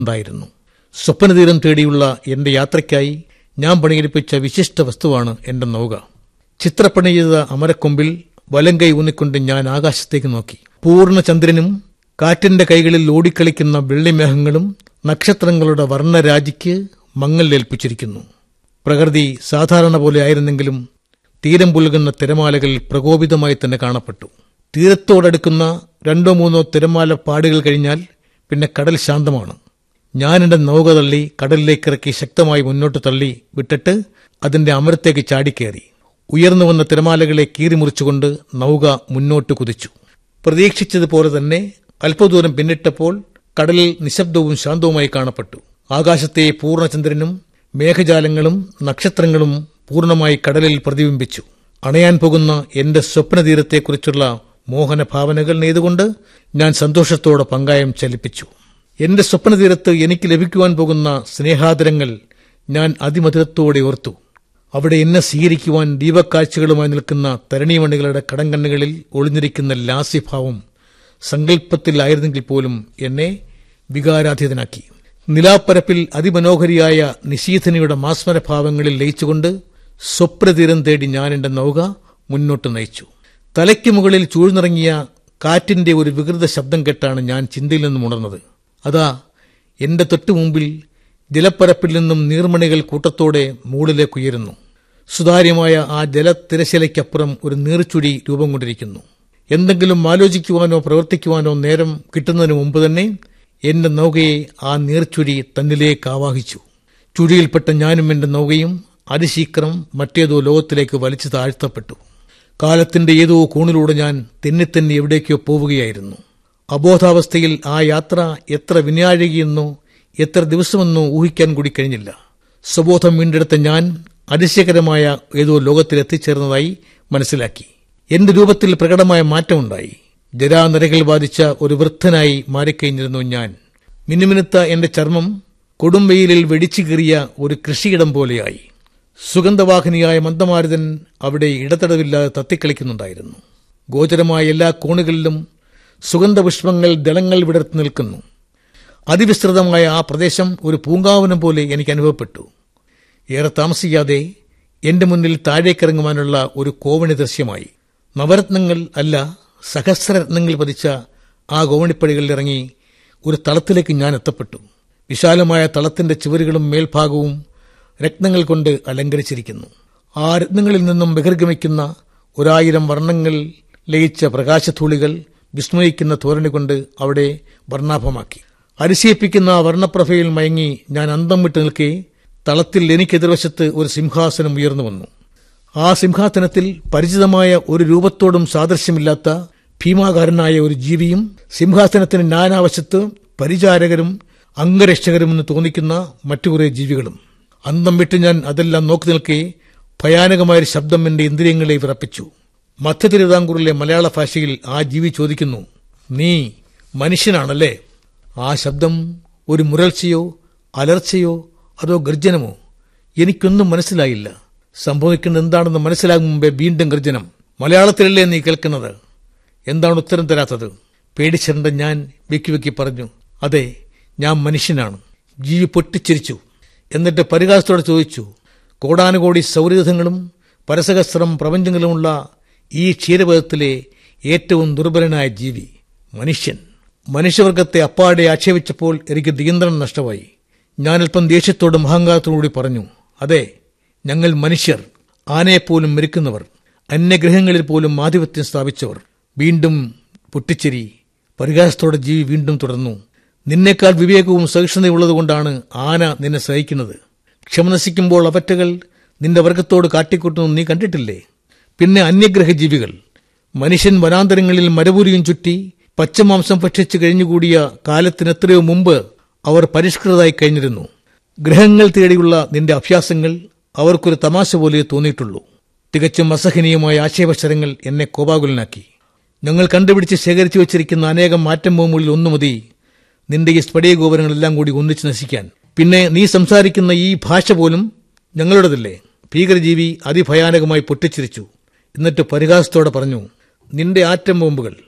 ഉണ്ടായിരുന്നു സ്വപ്നതീരം തേടിയുള്ള എന്റെ യാത്രയ്ക്കായി ഞാൻ പണിയെടുപ്പിച്ച വിശിഷ്ട വസ്തുവാണ് എന്റെ നൗക ചിത്രപ്പണി ചെയ്ത അമരക്കൊമ്പിൽ വലങ്കൈ ഊന്നിക്കൊണ്ട് ഞാൻ ആകാശത്തേക്ക് നോക്കി പൂർണ്ണചന്ദ്രനും കാറ്റിന്റെ കൈകളിൽ ഓടിക്കളിക്കുന്ന വെള്ളിമേഘങ്ങളും നക്ഷത്രങ്ങളുടെ വർണ്ണരാജിക്ക് മങ്ങലേൽപ്പിച്ചിരിക്കുന്നു പ്രകൃതി സാധാരണ പോലെ ആയിരുന്നെങ്കിലും തീരം പുലുകുന്ന തിരമാലകൾ പ്രകോപിതമായി തന്നെ കാണപ്പെട്ടു തീരത്തോടടുക്കുന്ന രണ്ടോ മൂന്നോ തിരമാല പാടുകൾ കഴിഞ്ഞാൽ പിന്നെ കടൽ ശാന്തമാണ് ഞാൻ എന്റെ നൗക തള്ളി കടലിലേക്ക് ഇറക്കി ശക്തമായി മുന്നോട്ട് തള്ളി വിട്ടിട്ട് അതിന്റെ അമരത്തേക്ക് ചാടിക്കേറി ഉയർന്നു വന്ന തിരമാലകളെ കീറിമുറിച്ചുകൊണ്ട് നൗക മുന്നോട്ട് കുതിച്ചു പ്രതീക്ഷിച്ചതുപോലെ തന്നെ അല്പദൂരം പിന്നിട്ടപ്പോൾ കടലിൽ നിശബ്ദവും ശാന്തവുമായി കാണപ്പെട്ടു ആകാശത്തെ പൂർണ്ണചന്ദ്രനും മേഘജാലങ്ങളും നക്ഷത്രങ്ങളും പൂർണ്ണമായി കടലിൽ പ്രതിബിംബിച്ചു അണയാൻ പോകുന്ന എന്റെ സ്വപ്നതീരത്തെക്കുറിച്ചുള്ള മോഹന ഭാവനകൾ നെയ്തുകൊണ്ട് ഞാൻ സന്തോഷത്തോടെ പങ്കായം ചലിപ്പിച്ചു എന്റെ സ്വപ്നതീരത്ത് എനിക്ക് ലഭിക്കുവാൻ പോകുന്ന സ്നേഹാദരങ്ങൾ ഞാൻ അതിമധുരത്തോടെ ഓർത്തു അവിടെ എന്നെ സ്വീകരിക്കുവാൻ ദീപക്കാഴ്ചകളുമായി നിൽക്കുന്ന തരണീമണികളുടെ കടങ്കണ്ണുകളിൽ ഒളിഞ്ഞിരിക്കുന്ന ലാസ്യഭാവം സങ്കല്പത്തിലായിരുന്നെങ്കിൽ പോലും എന്നെ വികാരാധീതനാക്കി നിലാപ്പരപ്പിൽ അതിമനോഹരിയായ നിശീഥനയുടെ മാസ്മരഭാവങ്ങളിൽ ലയിച്ചുകൊണ്ട് സ്വപ്നതീരം തേടി ഞാൻ എന്റെ നൗക മുന്നോട്ട് നയിച്ചു തലയ്ക്ക് മുകളിൽ ചൂഴ്ന്നിറങ്ങിയ കാറ്റിന്റെ ഒരു വികൃത ശബ്ദം കേട്ടാണ് ഞാൻ ചിന്തയിൽ നിന്നും ഉണർന്നത് അതാ എന്റെ തൊട്ടു മുമ്പിൽ ജലപ്പരപ്പിൽ നിന്നും നീർമണികൾ കൂട്ടത്തോടെ മുകളിലേക്ക് ഉയരുന്നു സുതാര്യമായ ആ ജലത്തിരശിലയ്ക്കപ്പുറം ഒരു നീർച്ചുഴി രൂപം കൊണ്ടിരിക്കുന്നു എന്തെങ്കിലും ആലോചിക്കുവാനോ പ്രവർത്തിക്കുവാനോ നേരം കിട്ടുന്നതിന് മുമ്പ് തന്നെ എന്റെ നൗകയെ ആ നീർച്ചുഴി തന്നിലേക്ക് ആവാഹിച്ചു ചുഴിയിൽപ്പെട്ട ഞാനും എന്റെ നൗകയും അതിശീക്രം മറ്റേതോ ലോകത്തിലേക്ക് വലിച്ചു താഴ്ത്തപ്പെട്ടു കാലത്തിന്റെ ഏതോ കോണിലൂടെ ഞാൻ തെന്നിത്തെന്നി എവിടേക്കോ പോവുകയായിരുന്നു അബോധാവസ്ഥയിൽ ആ യാത്ര എത്ര വിനാഴികയെന്നോ എത്ര ദിവസമെന്നോ ഊഹിക്കാൻ കൂടി കഴിഞ്ഞില്ല സ്വബോധം വീണ്ടെടുത്ത ഞാൻ അതിശയകരമായ ഏതോ ലോകത്തിൽ എത്തിച്ചേർന്നതായി മനസ്സിലാക്കി എന്റെ രൂപത്തിൽ പ്രകടമായ മാറ്റമുണ്ടായി ജരാനരകൾ ബാധിച്ച ഒരു വൃദ്ധനായി മാറിക്കഴിഞ്ഞിരുന്നു ഞാൻ മിനുമിനുത്ത എന്റെ ചർമ്മം കൊടുംവെയിലിൽ വെടിച്ചു കീറിയ ഒരു കൃഷിയിടം പോലെയായി സുഗന്ധവാഹിനിയായ മന്ദമാരുതൻ അവിടെ ഇടതടവില്ലാതെ തത്തിക്കളിക്കുന്നുണ്ടായിരുന്നു ഗോചരമായ എല്ലാ കോണുകളിലും സുഗന്ധപുഷ്പങ്ങൾ ദളങ്ങൾ വിടർത്തി നിൽക്കുന്നു അതിവിസ്തൃതമായ ആ പ്രദേശം ഒരു പൂങ്കാവനം പോലെ എനിക്ക് അനുഭവപ്പെട്ടു ഏറെ താമസിയാതെ എന്റെ മുന്നിൽ താഴേക്കിറങ്ങുവാനുള്ള ഒരു കോവണി ദൃശ്യമായി നവരത്നങ്ങൾ അല്ല സഹസ്രരത്നങ്ങൾ പതിച്ച ആ ഗോവണിപ്പടികളിൽ ഇറങ്ങി ഒരു തളത്തിലേക്ക് ഞാൻ എത്തപ്പെട്ടു വിശാലമായ തളത്തിന്റെ ചുവരുകളും മേൽഭാഗവും രത്നങ്ങൾ കൊണ്ട് അലങ്കരിച്ചിരിക്കുന്നു ആ രത്നങ്ങളിൽ നിന്നും ബഹിർഗമിക്കുന്ന ഒരായിരം വർണ്ണങ്ങൾ ലയിച്ച പ്രകാശധൂളികൾ വിസ്മയിക്കുന്ന ധോരണി കൊണ്ട് അവിടെ വർണ്ണാഭമാക്കി അതിശയിപ്പിക്കുന്ന ആ വർണ്ണപ്രഭയിൽ മയങ്ങി ഞാൻ അന്തം വിട്ട് നിൽക്കെ തളത്തിൽ എനിക്കെതിർവശത്ത് ഒരു സിംഹാസനം ഉയർന്നു വന്നു ആ സിംഹാസനത്തിൽ പരിചിതമായ ഒരു രൂപത്തോടും സാദൃശ്യമില്ലാത്ത ഭീമാകാരനായ ഒരു ജീവിയും സിംഹാസനത്തിന് നാനാവശത്ത് പരിചാരകരും അംഗരക്ഷകരും എന്ന് തോന്നിക്കുന്ന മറ്റു കുറെ ജീവികളും അന്തം വിട്ട് ഞാൻ അതെല്ലാം നോക്കി നിൽക്കെ ഭയാനകമായൊരു ശബ്ദം എന്റെ ഇന്ദ്രിയങ്ങളെ വിറപ്പിച്ചു മധ്യ തിരുവിതാംകൂറിലെ മലയാള ഭാഷയിൽ ആ ജീവി ചോദിക്കുന്നു നീ മനുഷ്യനാണല്ലേ ആ ശബ്ദം ഒരു മുരൾച്ചയോ അലർച്ചയോ അതോ ഗർജനമോ എനിക്കൊന്നും മനസ്സിലായില്ല സംഭവിക്കുന്നത് എന്താണെന്ന് മനസ്സിലാകും മുമ്പേ വീണ്ടും ഗർജനം മലയാളത്തിലല്ലേ നീ കേൾക്കുന്നത് എന്താണ് ഉത്തരം തരാത്തത് പേടിച്ചിരണ്ട ഞാൻ വെക്കി വെക്കി പറഞ്ഞു അതെ ഞാൻ മനുഷ്യനാണ് ജീവി പൊട്ടിച്ചിരിച്ചു എന്നിട്ട് പരിഹാസത്തോടെ ചോദിച്ചു കോടാനുകോടി സൗരയുധങ്ങളും പരസഹസ്രം പ്രപഞ്ചങ്ങളുമുള്ള ഈ ക്ഷീരപഥത്തിലെ ഏറ്റവും ദുർബലനായ ജീവി മനുഷ്യൻ മനുഷ്യവർഗത്തെ അപ്പാടെ ആക്ഷേപിച്ചപ്പോൾ എനിക്ക് നിയന്ത്രണം നഷ്ടമായി ഞാനല്പം ദേഷ്യത്തോടും അഹങ്കാരത്തോടുകൂടി പറഞ്ഞു അതെ ഞങ്ങൾ മനുഷ്യർ ആനയെപ്പോലും മെരുക്കുന്നവർ അന്യഗ്രഹങ്ങളിൽ പോലും ആധിപത്യം സ്ഥാപിച്ചവർ വീണ്ടും പൊട്ടിച്ചിരി പരിഹാസത്തോടെ ജീവി വീണ്ടും തുടർന്നു നിന്നേക്കാൾ വിവേകവും സഹിഷ്ണുതയുള്ളതുകൊണ്ടാണ് ആന നിന്നെ സഹിക്കുന്നത് ക്ഷമ നശിക്കുമ്പോൾ അവറ്റകൾ നിന്റെ വർഗത്തോട് കാട്ടിക്കൂട്ടുന്നു നീ കണ്ടിട്ടില്ലേ പിന്നെ അന്യഗ്രഹ ജീവികൾ മനുഷ്യൻ വനാന്തരങ്ങളിൽ മരപുരിയും ചുറ്റി പച്ചമാംസം ഭക്ഷിച്ച് കഴിഞ്ഞുകൂടിയ കാലത്തിന് എത്രയോ മുമ്പ് അവർ പരിഷ്കൃതമായി കഴിഞ്ഞിരുന്നു ഗ്രഹങ്ങൾ തേടിയുള്ള നിന്റെ അഭ്യാസങ്ങൾ അവർക്കൊരു തമാശ പോലെ തോന്നിയിട്ടുള്ളൂ തികച്ചും അസഹനീയമായ ആശയപക്ഷരങ്ങൾ എന്നെ കോപാകുലനാക്കി ഞങ്ങൾ കണ്ടുപിടിച്ച് ശേഖരിച്ചു വച്ചിരിക്കുന്ന അനേകം മാറ്റം ബോംബുകളിൽ ഒന്നു മതി നിന്റെ ഈ സ്ഫടിക ഗോപുരങ്ങളെല്ലാം കൂടി ഒന്നിച്ചു നശിക്കാൻ പിന്നെ നീ സംസാരിക്കുന്ന ഈ ഭാഷ പോലും ഞങ്ങളുടേതല്ലേ ഭീകരജീവി അതിഭയാനകമായി പൊട്ടിച്ചിരിച്ചു എന്നിട്ട് പരിഹാസത്തോടെ പറഞ്ഞു നിന്റെ ആറ്റം ബോംബുകൾ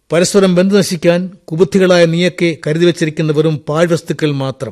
പരസ്പരം ബന്ധു നശിക്കാൻ കുബുദ്ധികളായ നീയൊക്കെ കരുതി വച്ചിരിക്കുന്ന വെറും പാഴ്വസ്തുക്കൾ മാത്രം